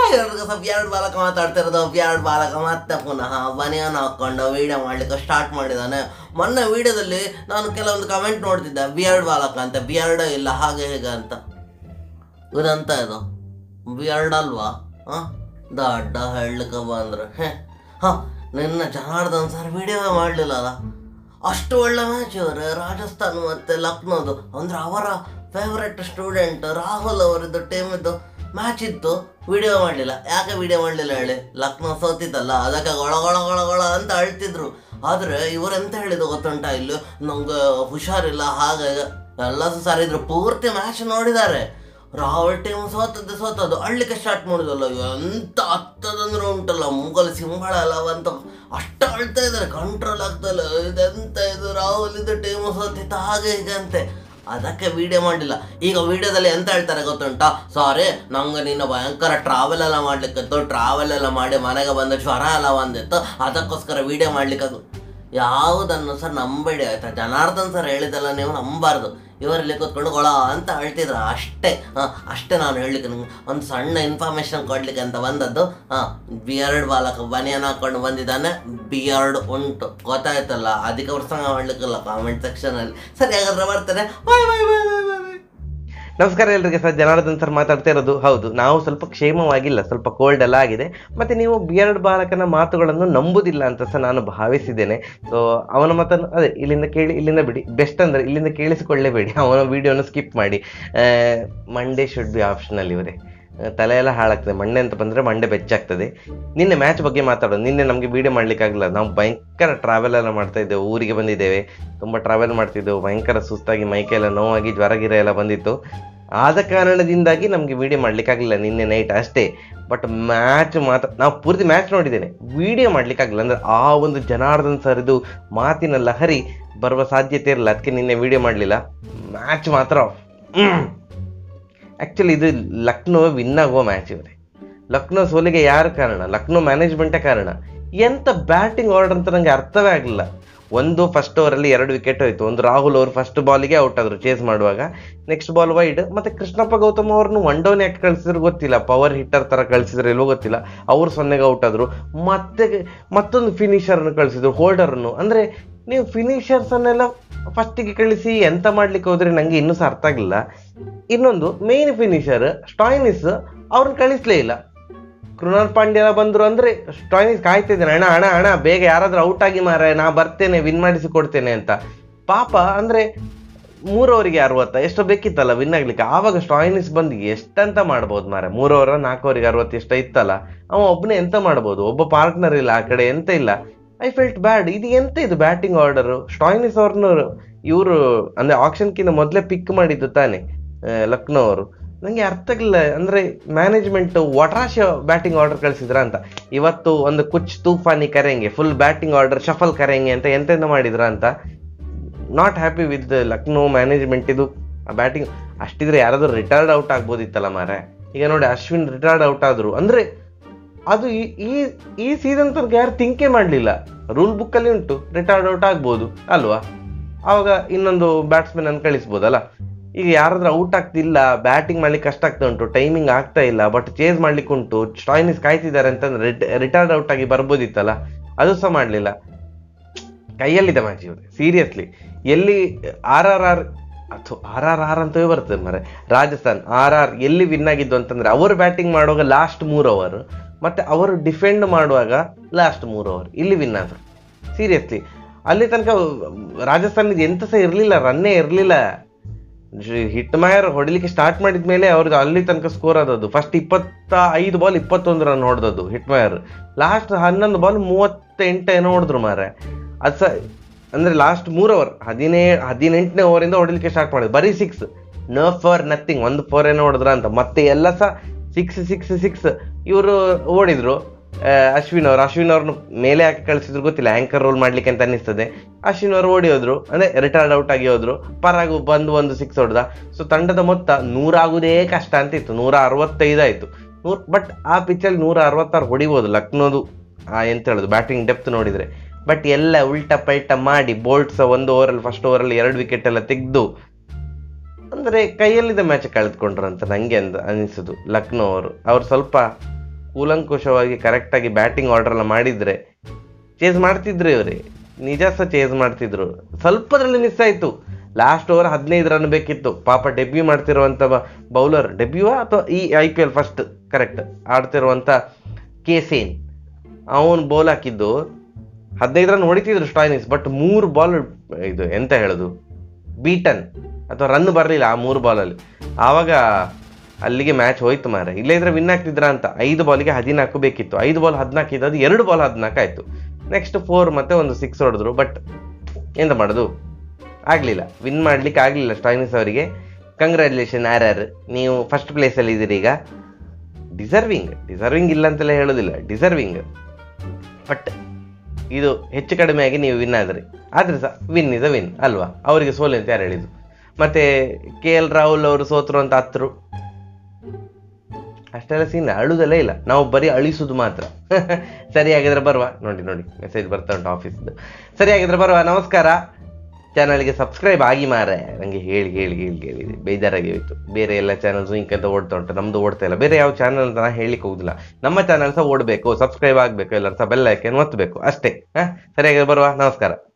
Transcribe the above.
ಎಲ್ರಿಗೂ ಸ್ವಲ್ಪ ಎರಡು ಬಾಲಕ ಮಾತಾಡ್ತಿರೋದು ಎರಡು ಬಾಲಕ ಮತ್ತೆ ಪುನಃ ಬನಿಯನ್ ಹಾಕ್ಕೊಂಡು ವೀಡಿಯೋ ಮಾಡ್ಲಿಕ್ಕೆ ಸ್ಟಾರ್ಟ್ ಮಾಡಿದ್ದಾನೆ ಮೊನ್ನೆ ವಿಡಿಯೋದಲ್ಲಿ ನಾನು ಕೆಲವೊಂದು ಕಮೆಂಟ್ ನೋಡ್ತಿದ್ದೆ ಬಿಯರ್ಡ್ ಬಾಲಕ ಅಂತ ಬಿಯರ್ಡ್ ಇಲ್ಲ ಹಾಗೆ ಹೇಗೆ ಅಂತ ಇದಂತ ಇದು ಬಿಯರ್ಡ್ ಅಲ್ವಾ ಹಾಂ ದಡ್ಡ ಹೇಳಲಿಕ್ಕೆ ಬಂದ್ರೆ ಹೇ ಹಾಂ ನಿನ್ನ ಜನಾರ್ದನ್ ಸರ್ ವಿಡಿಯೋ ಮಾಡಲಿಲ್ಲಲ್ಲ ಅಷ್ಟು ಒಳ್ಳೆ ಮ್ಯಾಚ್ ಇವ್ರೆ ರಾಜಸ್ಥಾನ್ ಮತ್ತು ಲಕ್ನೋದು ಅಂದರೆ ಅವರ ಫೇವ್ರೆಟ್ ಸ್ಟೂಡೆಂಟ್ ರಾಹುಲ್ ಅವರದ್ದು ಟೀಮಿದ್ದು ಮ್ಯಾಚ್ ಇತ್ತು ವಿಡಿಯೋ ಮಾಡಲಿಲ್ಲ ಯಾಕೆ ವಿಡಿಯೋ ಮಾಡಲಿಲ್ಲ ಹೇಳಿ ಲಕ್ನೋ ಸೋತಿತ್ತಲ್ಲ ಅದಕ್ಕೆ ಗೊಳ ಗೊಳ ಗೊಳ ಗೊಳ ಅಂತ ಅಳ್ತಿದ್ರು ಆದರೆ ಇವರೆಂತ ಹೇಳಿದ್ದು ಗೊತ್ತುಂಟ ಇಲ್ಲಿ ನಂಗೆ ಹುಷಾರಿಲ್ಲ ಹಾಗೆ ಎಲ್ಲ ಸರಿದ್ರು ಪೂರ್ತಿ ಮ್ಯಾಚ್ ನೋಡಿದ್ದಾರೆ ರಾಹುಲ್ ಟೀಮ್ ಸೋತದ್ದು ಸೋತದ್ದು ಅಳ್ಲಿಕ್ಕೆ ಸ್ಟಾರ್ಟ್ ಮಾಡಿದಲ್ಲ ಎಂತ ಹತ್ತದಂದ್ರೆ ಉಂಟಲ್ಲ ಮುಗಲ್ ಸಿಂಹಳ ಎಲ್ಲ ಬಂತು ಅಷ್ಟು ಅಳ್ತಾ ಇದ್ದಾರೆ ಕಂಟ್ರೋಲ್ ಆಗ್ತಲ್ಲ ಇದೆಂತ ಇದು ರಾಹುಲ್ ಇದು ಟೀಮ್ ಸೋತಿತ್ತು ಹಾಗೆ ಹೀಗೆ ಅಂತೆ ಅದಕ್ಕೆ ವಿಡಿಯೋ ಮಾಡಲಿಲ್ಲ ಈಗ ವಿಡಿಯೋದಲ್ಲಿ ಎಂತ ಹೇಳ್ತಾರೆ ಗೊತ್ತುಂಟಾ ಸಾರಿ ನಂಗೆ ನಿನ್ನ ಭಯಂಕರ ಟ್ರಾವೆಲ್ ಎಲ್ಲ ಮಾಡ್ಲಿಕ್ಕಿತ್ತು ಟ್ರಾವೆಲ್ ಎಲ್ಲ ಮಾಡಿ ಮನೆಗೆ ಬಂದ ಜ್ವರ ಎಲ್ಲ ಬಂದಿತ್ತು ಅದಕ್ಕೋಸ್ಕರ ವಿಡಿಯೋ ಮಾಡ್ಲಿಕ್ಕೆ ಯಾವುದನ್ನು ಸರ್ ನಂಬೇಡಿ ಆಯ್ತಾ ಜನಾರ್ದನ್ ಸರ್ ಹೇಳಿದೆಲ್ಲ ನೀವು ನಂಬಾರ್ದು ಇವರಲ್ಲಿ ಕೂತ್ಕೊಂಡು ಗೊಳ ಅಂತ ಹೇಳ್ತಿದ್ರು ಅಷ್ಟೇ ಹಾಂ ಅಷ್ಟೇ ನಾನು ಹೇಳಲಿಕ್ಕೆ ನಿಮ್ಗೆ ಒಂದು ಸಣ್ಣ ಇನ್ಫಾರ್ಮೇಶನ್ ಕೊಡ್ಲಿಕ್ಕೆ ಅಂತ ಬಂದದ್ದು ಹಾಂ ಬಿಯರ್ಡ್ ಬಾಲಕ ಬನಿಯನ್ ಹಾಕೊಂಡು ಬಂದಿದ್ದಾನೆ ಬಿಯರ್ಡ್ ಉಂಟು ಗೊತ್ತಾಯ್ತಲ್ಲ ಅದಕ್ಕೆ ಪ್ರಸಂಗ ಮಾಡ್ಲಿಕ್ಕಿಲ್ಲ ಕಾಮೆಂಟ್ ಸೆಕ್ಷನಲ್ಲಿ ಸರಿ ಹಾಗಾದ್ರೆ ಬರ್ತೇನೆ ಬಾಯ್ ಬಾಯ್ ಬಾಯ್ ಬಾಯ್ ಬಾಯ್ ಬಾಯ್ ನಮಸ್ಕಾರ ಎಲ್ರಿಗೆ ಸರ್ ಜನಾರ್ದನ್ ಸರ್ ಮಾತಾಡ್ತಾ ಇರೋದು ಹೌದು ನಾವು ಸ್ವಲ್ಪ ಕ್ಷೇಮವಾಗಿಲ್ಲ ಸ್ವಲ್ಪ ಕೋಲ್ಡ್ ಎಲ್ಲ ಆಗಿದೆ ಮತ್ತೆ ನೀವು ಬಿಯರ್ಡ್ ಬಾಲಕನ ಮಾತುಗಳನ್ನು ನಂಬುದಿಲ್ಲ ಅಂತ ಸಹ ನಾನು ಭಾವಿಸಿದ್ದೇನೆ ಸೊ ಅವನ ಮಾತನ್ನು ಅದೇ ಇಲ್ಲಿಂದ ಕೇಳಿ ಇಲ್ಲಿಂದ ಬಿಡಿ ಬೆಸ್ಟ್ ಅಂದ್ರೆ ಇಲ್ಲಿಂದ ಕೇಳಿಸಿಕೊಳ್ಳೇಬೇಡಿ ಅವನ ವಿಡಿಯೋನ ಸ್ಕಿಪ್ ಮಾಡಿ ಮಂಡೇ ಶುಡ್ ಬಿ ಆಪ್ಷನಲ್ ಇವರೇ ತಲೆ ಎಲ್ಲ ಹಾಳಾಗ್ತದೆ ಮಂಡೆ ಅಂತ ಬಂದರೆ ಮಂಡೆ ಬೆಚ್ಚಾಗ್ತದೆ ನಿನ್ನೆ ಮ್ಯಾಚ್ ಬಗ್ಗೆ ಮಾತಾಡೋದು ನಿನ್ನೆ ನಮಗೆ ವೀಡಿಯೋ ಮಾಡ್ಲಿಕ್ಕಾಗಲ್ಲ ನಾವು ಭಯಂಕರ ಟ್ರಾವೆಲ್ ಎಲ್ಲ ಮಾಡ್ತಾ ಇದ್ದೇವೆ ಊರಿಗೆ ಬಂದಿದ್ದೇವೆ ತುಂಬ ಟ್ರಾವೆಲ್ ಮಾಡ್ತಿದ್ದೆವು ಭಯಂಕರ ಸುಸ್ತಾಗಿ ಮೈಕೆಲ್ಲ ನೋವಾಗಿ ಜ್ವರ ಗಿರ ಎಲ್ಲ ಬಂದಿತ್ತು ಆದ ಕಾರಣದಿಂದಾಗಿ ನಮಗೆ ವಿಡಿಯೋ ಮಾಡ್ಲಿಕ್ಕಾಗಲಿಲ್ಲ ನಿನ್ನೆ ನೈಟ್ ಅಷ್ಟೇ ಬಟ್ ಮ್ಯಾಚ್ ಮಾತ್ರ ನಾವು ಪೂರ್ತಿ ಮ್ಯಾಚ್ ನೋಡಿದ್ದೇನೆ ವಿಡಿಯೋ ಮಾಡ್ಲಿಕ್ಕಾಗಲಿಲ್ಲ ಅಂದ್ರೆ ಆ ಒಂದು ಜನಾರ್ದನ್ ಸರ್ದು ಮಾತಿನ ಲಹರಿ ಬರುವ ಸಾಧ್ಯತೆ ಇರಲಿಲ್ಲ ಅದಕ್ಕೆ ನಿನ್ನೆ ವಿಡಿಯೋ ಮಾಡಲಿಲ್ಲ ಮ್ಯಾಚ್ ಮಾತ್ರ ಆ್ಯಕ್ಚುಲಿ ಇದು ಲಕ್ನೋ ವಿನ್ ಆಗುವ ಮ್ಯಾಚ್ ಇವರೇ ಲಕ್ನೋ ಸೋಲಿಗೆ ಯಾರು ಕಾರಣ ಲಕ್ನೋ ಮ್ಯಾನೇಜ್ಮೆಂಟೇ ಕಾರಣ ಎಂತ ಬ್ಯಾಟಿಂಗ್ ಆರ್ಡರ್ ಅಂತ ನನಗೆ ಅರ್ಥವೇ ಆಗಲಿಲ್ಲ ಒಂದು ಫಸ್ಟ್ ಓವರಲ್ಲಿ ಎರಡು ವಿಕೆಟ್ ಹೋಯ್ತು ಒಂದು ರಾಹುಲ್ ಅವರು ಫಸ್ಟ್ ಬಾಲಿಗೆ ಔಟ್ ಆದರು ಚೇಸ್ ಮಾಡುವಾಗ ನೆಕ್ಸ್ಟ್ ಬಾಲ್ ವೈಡ್ ಮತ್ತೆ ಕೃಷ್ಣಪ್ಪ ಗೌತಮ್ ಅವ್ರನ್ನು ಒನ್ ಡೌನ್ ಯಾಕೆ ಕಳಿಸಿದ್ರು ಗೊತ್ತಿಲ್ಲ ಪವರ್ ಹಿಟ್ಟರ್ ಥರ ಕಳಿಸಿದ್ರು ಎಲ್ಲೋ ಗೊತ್ತಿಲ್ಲ ಅವ್ರು ಸೊನ್ನೆಗೆ ಔಟ್ ಆದರು ಮತ್ತೆ ಮತ್ತೊಂದು ಫಿನಿಷರ್ನ ಕಳಿಸಿದ್ರು ಹೋಲ್ಡರ್ನು ಅಂದರೆ ನೀವು ಫಿನಿಷರ್ಸನ್ನೆಲ್ಲ ಫಸ್ಟಿಗೆ ಕಳಿಸಿ ಎಂತ ಮಾಡ್ಲಿಕ್ಕೆ ಹೋದ್ರೆ ನನಗೆ ಇನ್ನೂ ಸಹ ಅರ್ಥ ಆಗಲಿಲ್ಲ ಇನ್ನೊಂದು ಮೇನ್ ಫಿನಿಷರ್ ಸ್ಟಾಯ್ನಿಸ್ ಅವ್ರನ್ನ ಕಳಿಸ್ಲೇ ಇಲ್ಲ ಕೃಣಾಲ್ ಪಾಂಡ್ಯ ಬಂದ್ರು ಅಂದ್ರೆ ಸ್ಟಾಯ್ನಿಸ್ ಕಾಯ್ತಿದ್ದೇನೆ ಅಣ್ಣ ಅಣ್ಣ ಅಣ್ಣ ಬೇಗ ಯಾರಾದ್ರೂ ಔಟ್ ಆಗಿ ಮಾರ ನಾ ಬರ್ತೇನೆ ವಿನ್ ಮಾಡಿಸಿ ಕೊಡ್ತೇನೆ ಅಂತ ಪಾಪ ಅಂದ್ರೆ ಮೂರವರಿಗೆ ಅರವತ್ತ ಎಷ್ಟೋ ಬೇಕಿತ್ತಲ್ಲ ವಿನ್ ಆಗ್ಲಿಕ್ಕೆ ಆವಾಗ ಸ್ಟಾಯ್ನಿಸ್ ಬಂದು ಎಷ್ಟಂತ ಮಾಡ್ಬೋದು ಮಾರ ಮೂರವರ ನಾಲ್ಕವರಿಗೆ ಅರವತ್ತು ಎಷ್ಟೋ ಇತ್ತಲ್ಲ ಅವ ಒಬ್ಬನೇ ಎಂತ ಮಾಡ್ಬೋದು ಒಬ್ಬ ಪಾರ್ಟ್ನರ್ ಇಲ್ಲ ಆ ಕಡೆ ಎಂತ ಇಲ್ಲ ಐ ಫೆಲ್ಟ್ ಬ್ಯಾಡ್ ಇದು ಎಂತ ಇದು ಬ್ಯಾಟಿಂಗ್ ಆರ್ಡರ್ ಸ್ಟಾಯ್ನಿಸ್ ಅವ್ರನ್ನ ಇವರು ಅಂದ್ರೆ ಆಕ್ಷನ್ಕಿಂತ ಮೊದಲೇ ಪಿಕ್ ಮಾಡಿದ್ದು ತಾನೆ ಆ, ಲಕ್ನೋ ಅವರು ನನಗೆ ಅರ್ಥ ಆಗಿಲ್ಲ ಅಂದ್ರೆ ಮ್ಯಾನೇಜ್ಮೆಂಟ್ ವಟ್ರಾಶ ಬ್ಯಾಟಿಂಗ್ ಆರ್ಡರ್ ಕಳಿಸಿದ್ರ ಅಂತ ಇವತ್ತು ಒಂದು ಕುಚ್ ತೂಫಾನಿ ಕರೆಂಗೆ ಫುಲ್ ಬ್ಯಾಟಿಂಗ್ ಆರ್ಡರ್ ಶಫಲ್ ಕರೆಂಗೆ ಅಂತ ಎಂತೆಂತ ಮಾಡಿದ್ರ ಅಂತ not happy with Lucknow management ಇದು ಬ್ಯಾಟಿಂಗ್ ಅಷ್ಟಿದ್ರೆ ಯಾರಾದ್ರೂ ರಿಟೈರ್ಡ್ ಔಟ್ ಆಗ್ಬೋದಿತ್ತಲ್ಲ ಮಾರೆ ಈಗ ನೋಡಿ ಅಶ್ವಿನ್ ರಿಟೈರ್ಡ್ ಔಟ್ ಆದ್ರು ಅಂದ್ರೆ ಅದು ಈ- ಈ ಈ ಸೀಸನ್ ತನಕ ಯಾರು ಥಿಂಕೇ ಮಾಡಲಿಲ್ಲ ರೂಲ್ ಬುಕ್ಕಲ್ಲಿ ಉಂಟು ರಿಟೈರ್ಡ್ ಔಟ್ ಆಗ್ಬೋದು ಅಲ್ವಾ ಆವಾಗ ಇನ್ನೊಂದು ಬ್ಯಾಟ್ಸ್ಮನ್ ಅನ್ನು ಕಳಿಸ್ಬೋದಲ್ಲ ಈಗ ಯಾರಾದ್ರೂ ಔಟ್ ಆಗ್ತಿಲ್ಲ ಬ್ಯಾಟಿಂಗ್ ಮಾಡ್ಲಿಕ್ಕೆ ಕಷ್ಟ ಆಗ್ತಾ ಉಂಟು ಟೈಮಿಂಗ್ ಆಗ್ತಾ ಇಲ್ಲ ಬಟ್ ಚೇಸ್ ಮಾಡ್ಲಿಕ್ಕೆ ಉಂಟು ಸ್ಟಾಯ್ನಿಸ್ ಕಾಯ್ತಿದ್ದಾರೆ ಅಂತಂದ್ರೆ ರಿಟೈರ್ಡ್ ಔಟ್ ಆಗಿ ಬರ್ಬೋದಿತ್ತಲ್ಲ ಅದು ಸಹ ಮಾಡಲಿಲ್ಲ ಕೈಯಲ್ಲಿದೆ ಮ್ಯಾಚ್ ಇವ್ರೆ ಸೀರಿಯಸ್ಲಿ ಎಲ್ಲಿ ಆರ್ ಆರ್ ಆರ್ ಅಥವಾ ಆರ್ ಆರ್ ಆರ್ ಅಂತವೇ ಬರ್ತದೆ ಮರೆ ರಾಜಸ್ಥಾನ್ ಆರ್ ಆರ್ ಎಲ್ಲಿ ವಿನ್ ಆಗಿದ್ದು ಅಂತಂದ್ರೆ ಅವರು ಬ್ಯಾಟಿಂಗ್ ಮಾಡುವಾಗ ಲಾಸ್ಟ್ ಮೂರು ಓವರ್ ಮತ್ತೆ ಅವರು ಡಿಫೆಂಡ್ ಮಾಡುವಾಗ ಲಾಸ್ಟ್ ಮೂರು ಓವರ್ ಇಲ್ಲಿ ವಿನ್ ಆದ್ರು ಸೀರಿಯಸ್ಲಿ ಅಲ್ಲಿ ತನಕ ರಾಜಸ್ಥಾನದ ಎಂತ ಸಹ ಇರಲಿಲ್ಲ ರನ್ನೇ ಇರಲಿಲ್ಲ ಹಿಟ್ ಮಾಯರ್ ಹೊಡಿಲಿಕ್ಕೆ ಸ್ಟಾರ್ಟ್ ಮಾಡಿದ ಮೇಲೆ ಅವ್ರದ್ದು ಅಲ್ಲಿ ತನಕ ಸ್ಕೋರ್ ಆದದ್ದು ಫಸ್ಟ್ ಇಪ್ಪತ್ತ ಐದು ಬಾಲ್ ಇಪ್ಪತ್ತೊಂದು ರನ್ ಹೊಡೆದದ್ದು ಹಿಟ್ ಮಾಯರ್ ಲಾಸ್ಟ್ ಹನ್ನೊಂದು ಬಾಲ್ ಮೂವತ್ತೆಂಟು ಏನೋ ಹೊಡೆದ್ರು ಮಾರೆ ಅದು ಸಹ ಅಂದ್ರೆ ಲಾಸ್ಟ್ ಮೂರ್ ಓವರ್ ಹದಿನೇ ಹದಿನೆಂಟನೇ ಓವರಿಂದ ಹೊಡಿಲಿಕ್ಕೆ ಸ್ಟಾರ್ಟ್ ಮಾಡಿದ್ರು ಬರೀ ಸಿಕ್ಸ್ ನೋ ಫಾರ್ ನಥಿಂಗ್ ಒಂದು ಫೋರ್ ಏನೋ ಹೊಡೆದ್ರ ಅಂತ ಮತ್ತೆ ಎಲ್ಲ ಸಹ ಸಿಕ್ಸ್ ಸಿಕ್ಸ್ ಸಿಕ್ಸ್ ಇವರು ಓಡಿದ್ರು ಆ, ಅಶ್ವಿನ್ ಅವರು ಅಶ್ವಿನ್ ಅವ್ರನ್ನ ಮೇಲೆ ಹಾಕಿ ಕಳಿಸಿದ್ರು ಗೊತ್ತಿಲ್ಲ ಆಂಕರ್ ರೋಲ್ ಮಾಡ್ಲಿಕ್ಕೆ ಅಂತ ಅನಿಸ್ತದೆ ಅಶ್ವಿನ್ ಅವರು ಓಡಿ ಹೋದ್ರು ಅಂದ್ರೆ ರಿಟೈರ್ಡ್ ಔಟ್ ಆಗಿ ಹೋದ್ರು ಪರಾಗು ಬಂದು ಒಂದು ಸಿಕ್ಸ್ ಹೊಡೆದ ಸೊ ತಂಡದ ಮೊತ್ತ ನೂರಾಗುವುದೇ ಕಷ್ಟ ಅಂತ ಇತ್ತು ನೂರ ಅರವತ್ತೈದು ಆಯ್ತು ನೂರ್ ಬಟ್ ಆ ಪಿಚ್ಚಲ್ಲಿ ನೂರ ಅರವತ್ತಾರು ಹೊಡಿಬೋದು ಲಕ್ನೋದು ಆ ಎಂತ ಹೇಳೋದು ಬ್ಯಾಟಿಂಗ್ ಡೆಪ್ತ್ ನೋಡಿದ್ರೆ ಬಟ್ ಎಲ್ಲ ಉಲ್ಟ ಪಲ್ಟ ಮಾಡಿ ಬೋಲ್ಟ್ಸ್ ಒಂದು ಓವರಲ್ಲಿ ಫಸ್ಟ್ ಓವರಲ್ಲಿ ಎರಡು ವಿಕೆಟ್ ಎಲ್ಲ ತೆಗೆದು ಅಂದ್ರೆ ಕೈಯಲ್ಲಿದ್ದ ಮ್ಯಾಚ್ ಕಳೆದುಕೊಂಡ್ರು ಅಂತ ನಂಗೆ ಅಂದ ಅನಿಸುದು ಲಕ್ನೋ ಅವರು ಅವ್ರು ಸ್ವಲ್ಪ ಕೂಲಂಕುಷವಾಗಿ ಕರೆಕ್ಟಾಗಿ ಬ್ಯಾಟಿಂಗ್ ಆರ್ಡರ್ ಎಲ್ಲ ಮಾಡಿದ್ರೆ ಚೇಸ್ ಮಾಡ್ತಿದ್ರು ಇವರೇ ನಿಜ ಸಹ ಚೇಸ್ ಮಾಡ್ತಿದ್ರು ಸ್ವಲ್ಪದ್ರಲ್ಲಿ ಮಿಸ್ ಆಯಿತು ಲಾಸ್ಟ್ ಓವರ್ ಹದಿನೈದು ರನ್ ಬೇಕಿತ್ತು ಪಾಪ ಡೆಬ್ಯೂ ಮಾಡ್ತಿರುವಂಥ ಬೌಲರ್ ಡೆಬ್ಯೂ ಅಥವಾ ಈ I P L first correct ಆಡ್ತಿರುವಂಥ ಕೇಸೇನ್ ಅವನು ಬೌಲ್ ಹಾಕಿದ್ದು ಹದಿನೈದು ರನ್ ಹೊಡಿತಿದ್ರು ಸ್ಟಾಯ್ನಿಸ್ ಬಟ್ ಮೂರು ಬಾಲ್ ಇದು ಎಂತ ಹೇಳೋದು ಬೀಟನ್ ಅಥವಾ ರನ್ ಬರಲಿಲ್ಲ ಆ ಮೂರು ಬಾಲಲ್ಲಿ ಆವಾಗ ಅಲ್ಲಿಗೆ ಮ್ಯಾಚ್ ಹೋಯ್ತು ಮಾರ ಇಲ್ಲೇ ಇದ್ರೆ ವಿನ್ ಆಗ್ತಿದ್ರ ಅಂತ ಐದು ಬಾಲಿಗೆ ಹದಿನಾಲ್ಕು ಬೇಕಿತ್ತು ಐದು ಬಾಲ್ ಹದಿನಾಲ್ಕು ಇದ್ದದ್ದು ಎರಡು ಬಾಲ್ ಹದಿನಾಲ್ಕು ಆಯಿತು ನೆಕ್ಸ್ಟ್ ಫೋರ್ ಮತ್ತೆ ಒಂದು ಸಿಕ್ಸ್ ಹೊಡೆದ್ರು ಬಟ್ ಎಂತ ಮಾಡೋದು ಆಗಲಿಲ್ಲ ವಿನ್ ಮಾಡ್ಲಿಕ್ಕೆ ಆಗಲಿಲ್ಲ ಸ್ಟಾಯ್ನಿಸ್ ಅವರಿಗೆ ಕಂಗ್ರ್ಯಾಚುಲೇಷನ್ ಯಾರ್ಯಾರು ನೀವು ಫಸ್ಟ್ ಪ್ಲೇಸಲ್ಲಿ ಇದ್ದೀರಿ ಈಗ ಡಿಸರ್ವಿಂಗ್ ಡಿಸರ್ವಿಂಗ್ ಇಲ್ಲ ಅಂತೆಲ್ಲ ಹೇಳೋದಿಲ್ಲ ಡಿಸರ್ವಿಂಗ್ ಬಟ್ ಇದು ಹೆಚ್ಚು ಕಡಿಮೆ ಆಗಿ ನೀವು ವಿನ್ ಆದ್ರಿ ಆದ್ರೆ ಸಹ ವಿನ್ ಇಸ್ ಅ ವಿನ್ ಅಲ್ವಾ ಅವರಿಗೆ ಸೋಲು ಅಂತ ಯಾರು ಹೇಳಿದ್ದು ಮತ್ತೆ ಕೆ ಎಲ್ ರಾಹುಲ್ ಅವರು ಸೋತರು ಅಂತ ಹತ್ರು ಅಷ್ಟೆಲ್ಲ ಸೀನ್ ಅಳುದಲ್ಲೇ ಇಲ್ಲ ನಾವು ಬರೀ ಅಳಿಸುದು ಮಾತ್ರ ಸರಿ ಹಾಗಿದ್ರೆ ಬರುವ ನೋಡಿ ನೋಡಿ ಮೆಸೇಜ್ ಬರ್ತಾ ಉಂಟು ಆಫೀಸ್ದು ಸರಿ ಹಾಗಿದ್ರೆ ಬರುವ ನಮಸ್ಕಾರ ಚಾನಲ್ಗೆ ಸಬ್ಸ್ಕ್ರೈಬ್ ಆಗಿ ಮಾರೆ ನನಗೆ ಹೇಳಿ ಹೇಳಿ ಹೇಳಿ ಹೇಳಿ ಬೇಜಾರಾಗಿ ಹೋಯ್ತು ಬೇರೆ ಎಲ್ಲ ಚಾನಲ್ಸು ಇಂಕಂತ ಓಡ್ತಾ ಉಂಟು ನಮ್ದು ಓಡ್ತಾ ಇಲ್ಲ ಬೇರೆ ಯಾವ ಚಾನಲ್ ಅಂತ ನಾ ಹೇಳಲಿಕ್ಕೆ ಹೋಗುದಿಲ್ಲ ನಮ್ಮ ಚಾನಲ್ ಸಹ ಓಡಬೇಕು ಸಬ್ಸ್ಕ್ರೈಬ್ ಆಗಬೇಕು ಎಲ್ಲರೂ ಸಹ ಬೆಲ್ ಐಕನ್ ಒತ್ತಬೇಕು ಅಷ್ಟೇ ಹಾಂ ಸರಿಯಾಗಿ ಬರುವ ನಮಸ್ಕಾರ